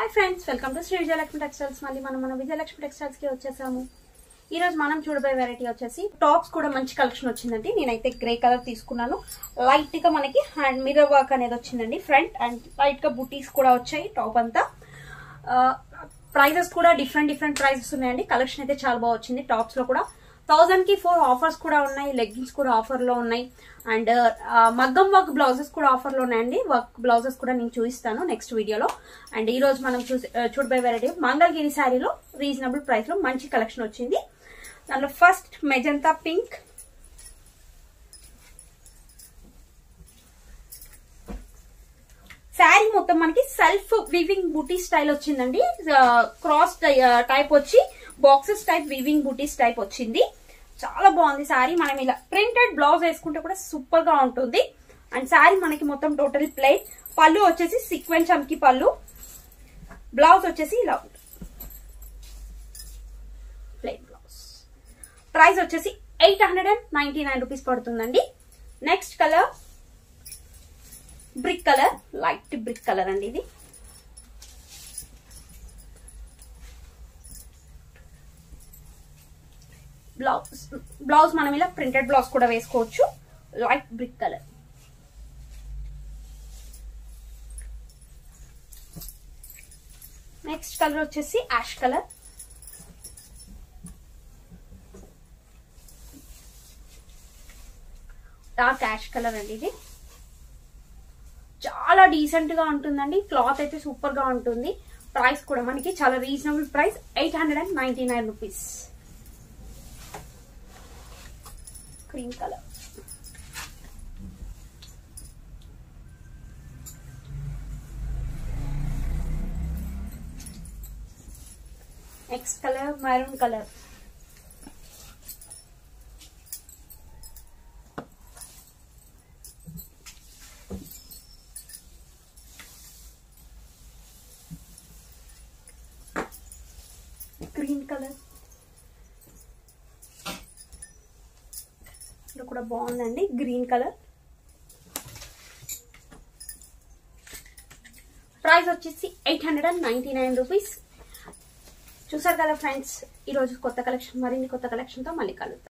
friends welcome to Shri Vijayalakshmi textiles మళ్ళీ మనం మన విజయలక్ష్మి టెక్స్టైల్స్ కి వచ్చేసాము ఈ రోజు మనం చూడబోయే వెరైటీ వచ్చేసి టాప్స్ కూడా మంచి కలెక్షన్ వచ్చిందండి నేనైతే గ్రే కలర్ తీసుకున్నాను లైట్ గా మనకి హ్యాండ్ మిర్రర్ వర్క్ అనేది వచ్చిందండి ఫ్రంట్ అండ్ లైట్ గా బుటీస్ కూడా వచ్చాయి టాప్ అంతా ప్రైజెస్ కూడా డిఫరెంట్ డిఫరెంట్ ప్రైజెస్ ఉన్నాయండి కలెక్షన్ అయితే చాలా బాగా వచ్చింది టాప్స్ లో కూడా థౌజండ్ కి ఫోర్ ఆఫర్స్ కూడా ఉన్నాయి లెగ్గిన్స్ కూడా ఆఫర్ లో ఉన్నాయి అండ్ మగ్గం వర్క్ బ్లౌజెస్ కూడా ఆఫర్ లో ఉన్నాయండి వర్క్ బ్లౌజెస్ కూడా నేను చూపిస్తాను నెక్స్ట్ వీడియోలో అండ్ ఈ రోజు మనం చూసి చూడబోయే వెరైటీ మంగళగిరి శారీలో రీజనబుల్ ప్రైస్ లో మంచి కలెక్షన్ వచ్చింది దాంట్లో ఫస్ట్ మెజంతా పింక్ శారీ మొత్తం మనకి సెల్ఫ్ వివింగ్ బూటీ స్టైల్ వచ్చిందండి క్రాస్ టైప్ వచ్చి boxes type weaving butis type వచ్చింది చాలా బాగుంది శారీ మనం ఇలా ప్రింటెడ్ బ్లౌజ్ వేసుకుంటే కూడా సూపర్ గా ఉంటుంది అండ్ శారీ మనకి మొత్తం టోటల్ ప్లెయిన్ పళ్ళు వచ్చేసి సీక్వెన్స్ చమ్కి పళ్ళు బ్లౌజ్ వచ్చేసి ఇలా ఉంటుంది ప్లెయిన్ బ్లౌజ్ ప్రైస్ వచ్చేసి eight hundred and ninety nine rupees పడుతుందండి next colour brick colour light brick colour అండి ఇది బ్లౌజ్ బ్లౌజ్ మనం ఇలా ప్రింటెడ్ బ్లౌజ్ కూడా వేసుకోవచ్చు light brick colour next colour వచ్చేసి ash colour dark ash colour అండి ఇది చాలా డీసెంట్ గా ఉంటుందండి క్లాత్ అయితే సూపర్ గా ఉంటుంది ప్రైస్ కూడా మనకి చాలా reasonable price eight hundred and ninety nine rupees cream colour next colour maroon colour green colour ఇది కూడా బాగుందండి గ్రీన్ కలర్ ప్రైస్ వచ్చేసి eight hundred and ninety nine rupees చూసారు కదా ఫ్రెండ్స్ ఈరోజు కొత్త కలెక్షన్ మరిన్ని కొత్త కలెక్షన్తో మళ్ళీ కలుద్దాం